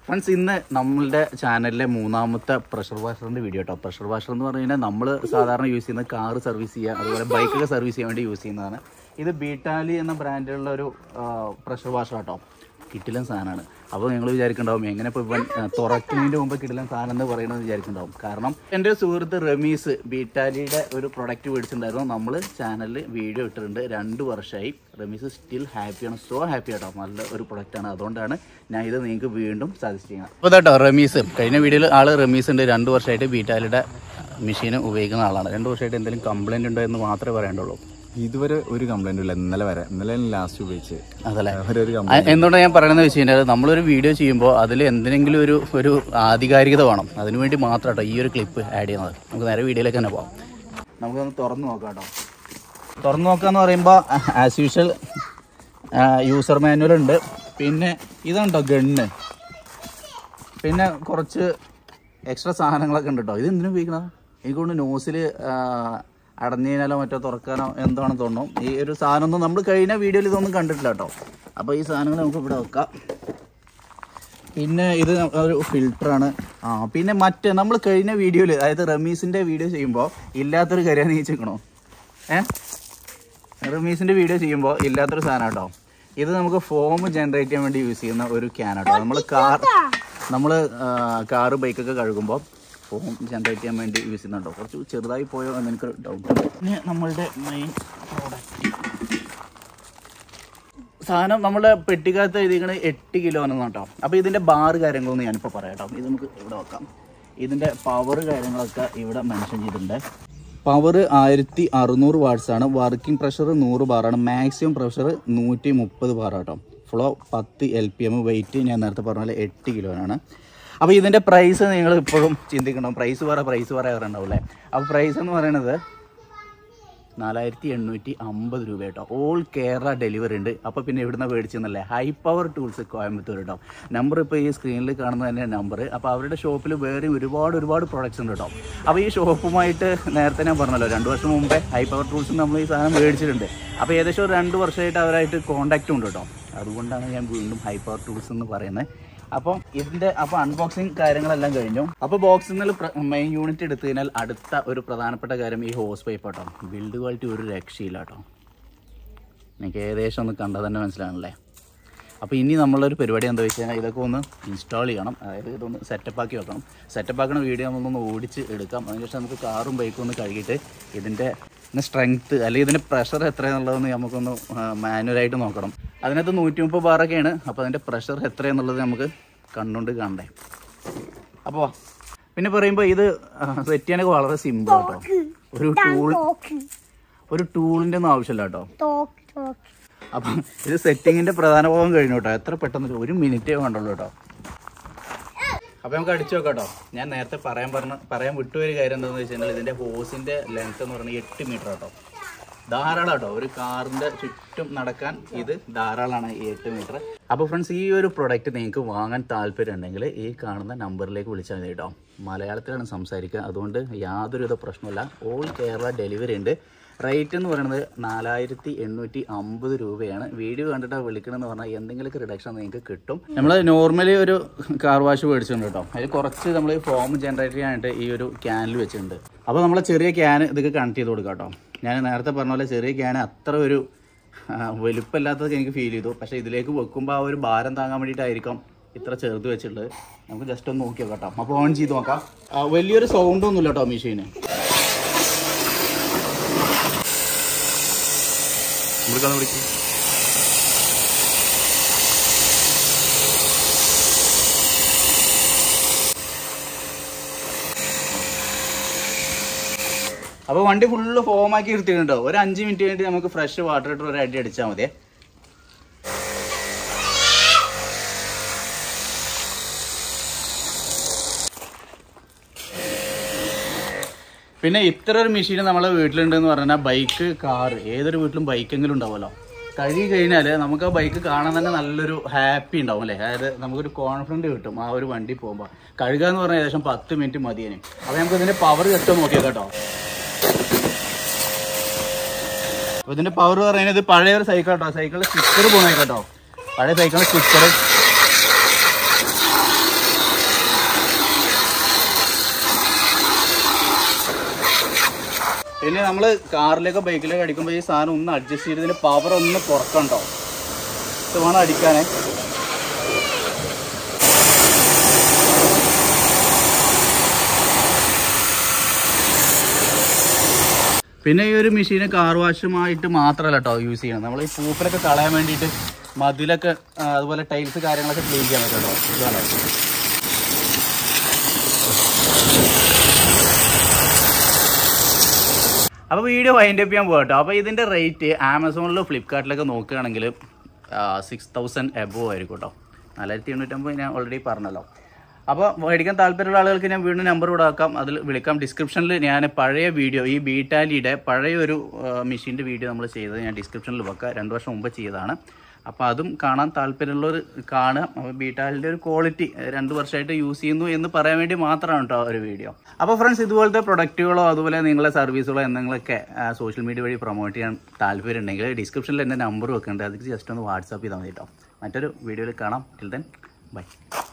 friends ഇന്ന് നമ്മളുടെ ചാനലിലെ മൂന്നാമത്തെ പ്രഷർ വാഷറിന്റെ വീഡിയോ കേട്ടോ പ്രഷർ വാഷർ എന്ന് പറഞ്ഞു കഴിഞ്ഞാൽ നമ്മൾ സാധാരണ യൂസ് ചെയ്യുന്ന കാർ സർവീസ് ചെയ്യുക അതുപോലെ ബൈക്കൊക്കെ സർവീസ് ചെയ്യാൻ വേണ്ടി യൂസ് ചെയ്യുന്നതാണ് ഇത് ബീട്ടാലി എന്ന ബ്രാൻഡിലുള്ള ഒരു പ്രഷർ വാഷർ കേട്ടോ കിട്ടിലൻ സാധനമാണ് അപ്പോൾ നിങ്ങൾ വിചാരിക്കുന്നുണ്ടാവും എങ്ങനെ ഇപ്പോൾ ഇവൻ ആ, തുറക്കുന്നതിൻ്റെ മുമ്പ് കിട്ടിലൻ സാധനം എന്ന് പറയുന്നത് വിചാരിക്കുന്നുണ്ടാവും കാരണം എൻ്റെ ഒരു സുഹൃത്ത് റമീസ് ബീറ്റാലിയുടെ ഒരു പ്രൊഡക്റ്റ് മേടിച്ചിട്ടുണ്ടായിരുന്നു നമ്മൾ ചാനലിൽ വീഡിയോ ഇട്ടിട്ടുണ്ട് രണ്ട് വർഷമായി റമീസ് സ്റ്റിൽ ഹാപ്പിയാണ് സോ ഹാപ്പി ആട്ടോ നല്ല ഒരു പ്രൊഡക്റ്റാണ് അതുകൊണ്ടാണ് ഞാൻ ഇത് നിങ്ങൾക്ക് വീണ്ടും സജസ്റ്റ് ചെയ്യുന്നത് അപ്പോൾ കേട്ടോ റമീസ് കഴിഞ്ഞ വീഡിയോയിൽ ആൾ റമീസ് ഉണ്ട് രണ്ട് വർഷമായിട്ട് ബീറ്റാലിയുടെ മെഷീൻ ഉപയോഗിക്കുന്ന ആളാണ് രണ്ട് വർഷമായിട്ട് എന്തെങ്കിലും കംപ്ലൈൻറ്റ് ഉണ്ടോ എന്ന് മാത്രമേ പറയേണ്ടുള്ളൂ ഇതുവരെ ഒരു കംപ്ലൈന്റും ഇല്ല ഇന്നലെ വരെ ഇന്നലെ ലാസ്റ്റ് ഉപയോഗിച്ച് അതല്ലേ അവരെ ഒരു ആ, എന്തുകൊണ്ടാണ് ഞാൻ പറയണമെന്ന് വെച്ച് കഴിഞ്ഞാൽ നമ്മളൊരു വീഡിയോ ചെയ്യുമ്പോൾ അതിൽ എന്തിനെങ്കിലും ഒരു ഒരു ആധികാരികത വേണം അതിനുവേണ്ടി മാത്രം കേട്ടോ ഈ ഒരു ക്ലിപ്പ് ആഡ് ചെയ്യുന്നത് നമുക്ക് നേരെ വീഡിയോയിലേക്ക് തന്നെ പോകാം നമുക്കൊന്ന് തുറന്ന് നോക്കാം കേട്ടോ തുറന്ന് നോക്കാന്ന് പറയുമ്പോൾ ആസ് യൂഷ്വൽ യൂസർ മാനുവൽ ഉണ്ട് പിന്നെ ഇതുണ്ടോ ഗണ്ണ് പിന്നെ കുറച്ച് എക്സ്ട്രാ സാധനങ്ങളൊക്കെ ഉണ്ട് കേട്ടോ ഇത് എന്തിനു ഉപയോഗിക്കണം എനിക്കൊണ്ട് നോസിൽ അടഞ്ഞതിനാലോ മറ്റോ തുറക്കാനോ എന്താണെന്ന് തോന്നുന്നു ഈ ഒരു സാധനം ഒന്നും നമ്മൾ കഴിഞ്ഞ വീഡിയോയിൽ ഇതൊന്നും കണ്ടിട്ടില്ല കേട്ടോ അപ്പോൾ ഈ സാധനങ്ങൾ നമുക്ക് ഇവിടെ വെക്കാം പിന്നെ ഇത് ഒരു ഫിൽറ്ററാണ് ആ പിന്നെ മറ്റേ നമ്മൾ കഴിഞ്ഞ വീഡിയോയിൽ അതായത് റമീസിൻ്റെ വീഡിയോ ചെയ്യുമ്പോൾ ഇല്ലാത്തൊരു കാര്യം നീ വെച്ചേക്കണോ ഏ റമീസിൻ്റെ വീഡിയോ ചെയ്യുമ്പോൾ ഇല്ലാത്തൊരു സാധനം കേട്ടോ ഇത് നമുക്ക് ഫോം ജനറേറ്റ് ചെയ്യാൻ വേണ്ടി യൂസ് ചെയ്യുന്ന ഒരു ക്യാൻ കേട്ടോ നമ്മൾ കാർ നമ്മൾ കാറ് ബൈക്കൊക്കെ കഴുകുമ്പോൾ ഫോം ജനറേറ്റ് ചെയ്യാൻ വേണ്ടി യൂസ് ചെയ്യുന്നുണ്ടോ കുറച്ച് ചെറുതായി പോയോ എന്ന് എനിക്ക് ഡൗട്ട് പിന്നെ നമ്മളുടെ മെയിൻ പ്രോഡക്റ്റ് സാധനം നമ്മുടെ പെട്ടിക്കകത്ത് എഴുതിക്കണത് എട്ട് കിലോനെന്ന് കേട്ടോ അപ്പോൾ ഇതിൻ്റെ ബാറ് കാര്യങ്ങളൊന്നും ഞാനിപ്പോൾ പറയാം കേട്ടോ ഇത് നമുക്ക് ഇവിടെ വെക്കാം ഇതിൻ്റെ പവർ കാര്യങ്ങളൊക്കെ ഇവിടെ മെൻഷൻ ചെയ്തിട്ടുണ്ട് പവർ ആയിരത്തി അറുന്നൂറ് വാട്ട്സ് ആണ് വർക്കിംഗ് പ്രഷർ നൂറ് ബാറാണ് മാക്സിമം പ്രഷർ നൂറ്റി മുപ്പത് ബാർ കേട്ടോ ഫ്ലോ പത്ത് എൽ പി എം വെയിറ്റ് ഞാൻ നേരത്തെ പറഞ്ഞ പോലെ എട്ട് കിലോനാണ് അപ്പോൾ ഇതിൻ്റെ പ്രൈസ് നിങ്ങൾ ഇപ്പോഴും ചിന്തിക്കണം പ്രൈസ് പറ പ്രൈസ് പറയാറുണ്ടാവും അല്ലേ അപ്പോൾ പ്രൈസ് എന്ന് പറയുന്നത് നാലായിരത്തി എണ്ണൂറ്റി അമ്പത് രൂപ കേട്ടോ ഓൾ കേരള ഡെലിവറി ഉണ്ട് അപ്പോൾ പിന്നെ ഇവിടുന്ന് മേടിച്ചെന്നല്ലേ ഹൈ പവർ ടൂൾസ് കോയമ്പത്തൂർ കേട്ടോ നമ്പർ ഇപ്പോൾ ഈ സ്ക്രീനിൽ കാണുന്നത് തന്നെ നമ്പർ അപ്പോൾ അവരുടെ ഷോപ്പിൽ വേറെ ഒരുപാട് ഒരുപാട് പ്രോഡക്റ്റ്സ് ഉണ്ട് കേട്ടോ അപ്പോൾ ഈ ഷോപ്പുമായിട്ട് നേരത്തെ ഞാൻ പറഞ്ഞല്ലോ രണ്ട് വർഷം മുമ്പേ ഹൈ പവർ ടൂൾസ് നമ്മൾ ഈ സാധനം മേടിച്ചിട്ടുണ്ട് അപ്പോൾ ഏകദേശം ഒരു രണ്ട് വർഷമായിട്ട് അവരായിട്ട് കോൺടാക്റ്റ് ഉണ്ട് കേട്ടോ അതുകൊണ്ടാണ് ഞാൻ വീണ്ടും ഹൈ പവർ ടൂൾസ് എന്ന് പറയുന്നത് അപ്പം ഇതിന്റെ അപ്പൊ അൺബോക്സിങ് കാര്യങ്ങളെല്ലാം കഴിഞ്ഞു അപ്പൊ ബോക്സിൽ നിന്ന് മെയിൻ യൂണിറ്റ് എടുത്തു കഴിഞ്ഞാൽ അടുത്ത ഒരു പ്രധാനപ്പെട്ട കാര്യം ഈ ഹോസ് പൈപ്പ് കേട്ടോ ബിൽഡ് ക്വാളിറ്റി ഒരു രക്ഷയില്ല കേട്ടോ എനിക്ക് ഏകദേശം ഒന്ന് കണ്ടാൽ തന്നെ മനസ്സിലാണല്ലേ അപ്പോൾ ഇനി നമ്മളൊരു പരിപാടി എന്താ വെച്ച് കഴിഞ്ഞാൽ ഇതൊക്കെ ഒന്ന് ഇൻസ്റ്റാൾ ചെയ്യണം അതായത് ഇതൊന്ന് സെറ്റപ്പ് ആക്കി വെക്കണം സെറ്റപ്പ് ആക്കുന്ന വീഡിയോ നമ്മളൊന്ന് ഓടിച്ച് എടുക്കാം അതിനുശേഷം നമുക്ക് കാറും ബൈക്കും ഒന്ന് കഴുകിയിട്ട് ഇതിൻ്റെ സ്ട്രെങ്ത്ത് അല്ലെങ്കിൽ ഇതിൻ്റെ പ്രഷർ എത്രയാണെന്നുള്ളതെന്ന് നമുക്കൊന്ന് മാനുവലായിട്ട് നോക്കണം അതിനകത്ത് നൂറ്റി മുപ്പത് ബാറൊക്കെയാണ് അപ്പോൾ അതിൻ്റെ പ്രഷർ എത്രയാണെന്നുള്ളത് നമുക്ക് കണ്ടുകൊണ്ട് കാണണ്ടേ അപ്പോൾ പിന്നെ പറയുമ്പോൾ ഇത് സെറ്റ് ചെയ്യാനൊക്കെ വളരെ സിമ്പിൾ കേട്ടോ ഒരു ടൂൾ ഒരു ടൂളിൻ്റെ ഒന്നും ആവശ്യമില്ല കേട്ടോ അപ്പം ഇത് സെറ്റിങ്ങിന്റെ പ്രധാന ഭാഗം കഴിഞ്ഞു കേട്ടോ എത്ര പെട്ടെന്ന് ഒരു മിനിറ്റേ വേണ്ടുള്ളൂ കേട്ടോ അപ്പൊ നമുക്ക് അടിച്ചു നോക്കാം കേട്ടോ ഞാൻ നേരത്തെ പറയാൻ പറഞ്ഞ പറയാൻ വിട്ടുപോയൊരു കാര്യം എന്താണെന്ന് വെച്ച് കഴിഞ്ഞാൽ ഇതിന്റെ ഹോസിന്റെ ലെങ്ത് എന്ന് പറഞ്ഞാൽ എട്ട് മീറ്റർ കേട്ടോ ധാരാളം കേട്ടോ ഒരു കാറിന്റെ ചുറ്റും നടക്കാൻ ഇത് ധാരാളമാണ് ഈ എട്ട് മീറ്റർ അപ്പോൾ ഫ്രണ്ട്സ് ഈ ഒരു പ്രൊഡക്റ്റ് നിങ്ങൾക്ക് വാങ്ങാൻ താല്പര്യം ഉണ്ടെങ്കിൽ ഈ കാണുന്ന നമ്പറിലേക്ക് വിളിച്ചാൽ മതി കേട്ടോ മലയാളത്തിലാണ് സംസാരിക്കുക അതുകൊണ്ട് യാതൊരുവിധ പ്രശ്നമില്ല ഓൾ കേരള ഡെലിവറി ഉണ്ട് റേറ്റ് എന്ന് പറയുന്നത് നാലായിരത്തി എണ്ണൂറ്റി അമ്പത് രൂപയാണ് വീഡിയോ കണ്ടിട്ട് വിളിക്കണമെന്ന് പറഞ്ഞാൽ എന്തെങ്കിലുമൊക്കെ റിഡക്ഷൻ നിങ്ങൾക്ക് കിട്ടും നമ്മൾ നോർമലി ഒരു കാർ വാഷ് മേടിച്ചിട്ടുണ്ട് കേട്ടോ അതിൽ കുറച്ച് നമ്മൾ ഫോം ജനറേറ്റ് ചെയ്യാനായിട്ട് ഈ ഒരു ക്യാനിൽ വെച്ചിട്ടുണ്ട് അപ്പോൾ നമ്മൾ ചെറിയ ക്യാൻ ഇതൊക്കെ കണക്ട് ചെയ്ത് കൊടുക്കാം കേട്ടോ ഞാൻ നേരത്തെ പറഞ്ഞ പോലെ ചെറിയ ക്യാൻ അത്ര ഒരു ആ, വലുപ്പമില്ലാത്തതൊക്കെ എനിക്ക് ഫീൽ ചെയ്തു പക്ഷേ ഇതിലേക്ക് വെക്കുമ്പോൾ ആ ഒരു ഭാരം താങ്ങാൻ വേണ്ടിയിട്ടായിരിക്കും ഇത്ര ചെറുത് വെച്ചിട്ടുള്ളത് നമുക്ക് ജസ്റ്റ് ഒന്ന് നോക്കി നോക്കാം കേട്ടോ അപ്പോൾ ഓൺ ചെയ്ത് നോക്കാം ആ, വലിയൊരു സൗണ്ട് ഒന്നുമില്ല കേട്ടോ മെഷീന് നമ്മൾക്കൊന്ന് വിളിക്കും അപ്പോൾ വണ്ടി ഫുള്ള് ഫോമാക്കി എടുത്തിട്ടുണ്ടോ ഒരു അഞ്ച് മിനിറ്റ് കഴിഞ്ഞിട്ട് നമുക്ക് ഫ്രഷ് വാട്ടർ ഇട്ട് ഒരു അടി അടിച്ചാൽ മതിയെ പിന്നെ ഇത്ര ഒരു മെഷീൻ നമ്മളെ വീട്ടിലുണ്ടെന്ന് പറഞ്ഞാൽ ബൈക്ക് കാർ ഏതൊരു വീട്ടിലും ബൈക്കെങ്കിലും ഉണ്ടാവുമല്ലോ കഴുകി കഴിഞ്ഞാൽ നമുക്ക് ആ ബൈക്ക് കാണാൻ തന്നെ നല്ലൊരു ഹാപ്പി ഉണ്ടാവും അല്ലേ അതായത് നമുക്കൊരു കോൺഫിഡൻറ്റ് കിട്ടും ആ ഒരു വണ്ടി പോകുമ്പോൾ കഴുകുക എന്ന് പറഞ്ഞാൽ ഏകദേശം പത്ത് മിനിറ്റ് മതിയേനെ അപ്പോൾ നമുക്ക് ഇതിൻ്റെ പവർ ജസ്റ്റ് നോക്കിയാൽ കേട്ടോ അപ്പോൾ ഇതിൻ്റെ പവർ പറയുന്നത് ഇത് പഴയ ഒരു സൈക്കിൾ കേട്ടോ സൈക്കിളിൽ സ്റ്റിക്കർ പോകണേ കേട്ടോ പഴയ സൈക്കിളിൽ സ്റ്റിക്കർ പിന്നെ നമ്മൾ കാറിലൊക്കെ ബൈക്കിലൊക്കെ അടിക്കുമ്പോൾ ഈ സാധനം ഒന്ന് അഡ്ജസ്റ്റ് ചെയ്തതിന് പവർ ഒന്ന് കുറക്കണ്ടോ ഇത് വേണം അടിക്കാനേ പിന്നെ ഈ ഒരു മെഷീന് കാർ വാഷുമായിട്ട് മാത്രമല്ല കേട്ടോ യൂസ് ചെയ്യണം നമ്മൾ ഈ പൂപ്പലൊക്കെ കളയാൻ വേണ്ടിയിട്ട് മതിലൊക്കെ ആ, അതുപോലെ ടൈൽസ് കാര്യങ്ങളൊക്കെ ക്ലീൻ ചെയ്യാൻ പറ്റും കേട്ടോ ഇതാണ് അപ്പോൾ വീഡിയോ വൈൻഡ് അപ്പ് ചെയ്യാൻ പോകട്ടോ അപ്പോൾ ഇതിൻ്റെ റേറ്റ് ആമസോണിലോ ഫ്ലിപ്കാർട്ടിലൊക്കെ നോക്കുകയാണെങ്കിൽ സിക്സ് തൗസൻഡ് എബോ ആയിരിക്കും കേട്ടോ നാലായിരത്തി എണ്ണൂറ്റമ്പത് ഞാൻ ഓൾറെഡി പറഞ്ഞല്ലോ അപ്പോൾ മേടിക്കാൻ താല്പര്യമുള്ള ആളുകൾക്ക് ഞാൻ വീണ്ടും നമ്പർ ഇവിടെ ആക്കാം അതിൽ വിളിക്കാം ഡിസ്ക്രിപ്ഷനിൽ ഞാൻ പഴയ വീഡിയോ ഈ ബീറ്റാലിയുടെ പഴയ ഒരു മെഷീൻ്റെ വീഡിയോ നമ്മൾ ചെയ്തത് ഞാൻ ഡിസ്ക്രിപ്ഷനിൽ വെക്കാം രണ്ട് വർഷം മുമ്പ് ചെയ്തതാണ് അപ്പോൾ അതും കാണാൻ താല്പര്യമുള്ളവർ കാണുക അപ്പോൾ ബീറ്റാലിൻ്റെ ഒരു ക്വാളിറ്റി രണ്ട് വർഷമായിട്ട് യൂസ് ചെയ്യുന്നു എന്ന് പറയാൻ വേണ്ടി മാത്രമാണ് കേട്ടോ ആ ഒരു വീഡിയോ അപ്പോൾ ഫ്രണ്ട്സ് ഇതുപോലത്തെ പ്രൊഡക്റ്റുകളോ അതുപോലെ നിങ്ങളുടെ സർവീസുകളോ എന്തെങ്കിലുമൊക്കെ സോഷ്യൽ മീഡിയ വഴി പ്രൊമോട്ട് ചെയ്യാൻ താല്പര്യം ഉണ്ടെങ്കിൽ ഡിസ്ക്രിപ്ഷനിൽ എൻ്റെ നമ്പർ വെക്കുന്നുണ്ട് അതിൽ ജസ്റ്റ് ഒന്ന് വാട്സാപ്പ് ചെയ്താൽ മതി കേട്ടോ മറ്റൊരു വീഡിയോയിൽ കാണാം ടിൽ ദെൻ ബൈ